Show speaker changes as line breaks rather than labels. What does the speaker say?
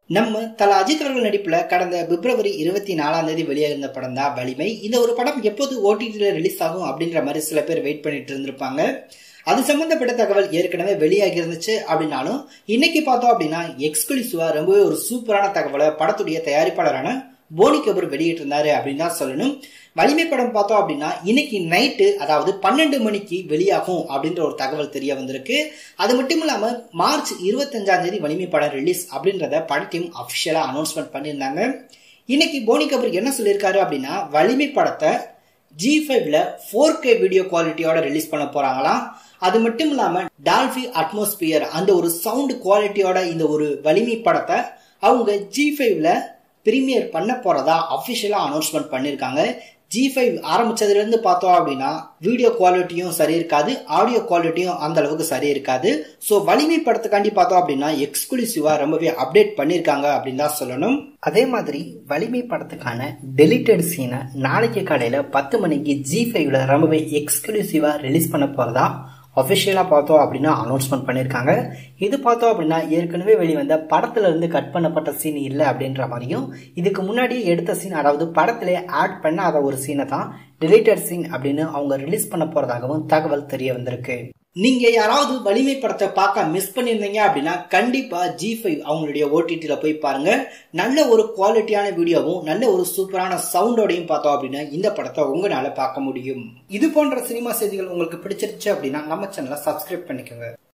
நம்ம தல அஜித் அவர்கள் நடிப்புல கடந்த பிப்ரவரி இருபத்தி நாலாம் தேதி வெளியாகிருந்த படம் தான் வலிமை இந்த ஒரு படம் எப்போது ஓடிடியில ரிலீஸ் ஆகும் அப்படின்ற மாதிரி சில பேர் வெயிட் பண்ணிட்டு இருந்திருப்பாங்க அது சம்பந்தப்பட்ட தகவல் ஏற்கனவே வெளியாகி இருந்துச்சு அப்படின்னாலும் இன்னைக்கு பார்த்தோம் அப்படின்னா எக்ஸ்க்ளூசிவா ரொம்பவே ஒரு சூப்பரான தகவலை படத்துடைய தயாரிப்பாளரான போனி கபூர் வெளியிட்டிருந்தாரு அப்படின்னு தான் சொல்லணும் வலிமை படம் பார்த்தோம் அப்படின்னா இன்னைக்கு நைட்டு அதாவது பன்னெண்டு மணிக்கு வெளியாகும் அப்படின்ற ஒரு தகவல் தெரிய வந்திருக்கு அது மட்டும் இல்லாம மார்ச் இருபத்தஞ்சாம் தேதி வலிமை படம் ரிலீஸ் அப்படின்றத பட டீம் அபிஷியலா அனௌன்ஸ்மெண்ட் பண்ணியிருந்தாங்க இன்னைக்கு போனி கபூர் என்ன சொல்லியிருக்காரு அப்படின்னா வலிமை படத்தை ஜி ஃபைவ்ல ஃபோர் கே வீடியோ குவாலிட்டியோட ரிலீஸ் பண்ண போறாங்களாம் அது மட்டும் இல்லாம டால்பி அட்மாஸ்பியர் அந்த ஒரு சவுண்ட் குவாலிட்டியோட இந்த ஒரு வலிமை படத்தை அவங்க ஜி ஃபைவ்ல பிரீமியர் பண்ண போறதா அபிஷியலா அனௌன்ஸ்மெண்ட் பண்ணிருக்காங்க ஜி ஃபைவ் ஆரம்பிச்சதுல இருந்து பார்த்தோம் அப்படின்னா வீடியோ குவாலிட்டியும் சரி இருக்காது ஆடியோ குவாலிட்டியும் அந்த அளவுக்கு சரி இருக்காது ஸோ வலிமை படத்துக்காண்டி பார்த்தோம் அப்படின்னா எக்ஸ்க்ளூசிவா ரொம்பவே அப்டேட் பண்ணிருக்காங்க அப்படின்னு தான் சொல்லணும் அதே மாதிரி வலிமை படத்துக்கான டெலிட்டட் சீனை நாளைக்கு காலையில பத்து மணிக்கு ஜி ஃபைவ்ல ரொம்பவே எக்ஸ்க்ளூசிவா ரிலீஸ் பண்ண போறதா அஃபிஷியலாக பார்த்தோம் அப்படின்னா அனௌன்ஸ்மெண்ட் பண்ணியிருக்காங்க இது பார்த்தோம் அப்படின்னா ஏற்கனவே வெளிவந்த படத்துல இருந்து கட் பண்ணப்பட்ட சீன் இல்லை அப்படின்ற மாதிரியும் இதுக்கு முன்னாடியே எடுத்த சீன் அதாவது படத்திலே ஆட் பண்ணாத ஒரு சீனை தான் டிலேட்டட் சீன் அப்படின்னு அவங்க ரிலீஸ் பண்ண போறதாகவும் தகவல் தெரிய வந்திருக்கு நீங்க யாராவது வலிமை படத்தை பார்க்க மிஸ் பண்ணியிருந்தீங்க அப்படின்னா கண்டிப்பா ஜி ஃபைவ் அவங்களுடைய ஓடிடியில போய் பாருங்க நல்ல ஒரு குவாலிட்டியான வீடியோவும் நல்ல ஒரு சூப்பரான சவுண்டோடையும் பார்த்தோம் அப்படின்னா இந்த படத்தை உங்களால பார்க்க முடியும் இது போன்ற சினிமா செய்திகள் உங்களுக்கு பிடிச்சிருச்சு அப்படின்னா நம்ம சேனலை சப்ஸ்கிரைப் பண்ணிக்கோங்க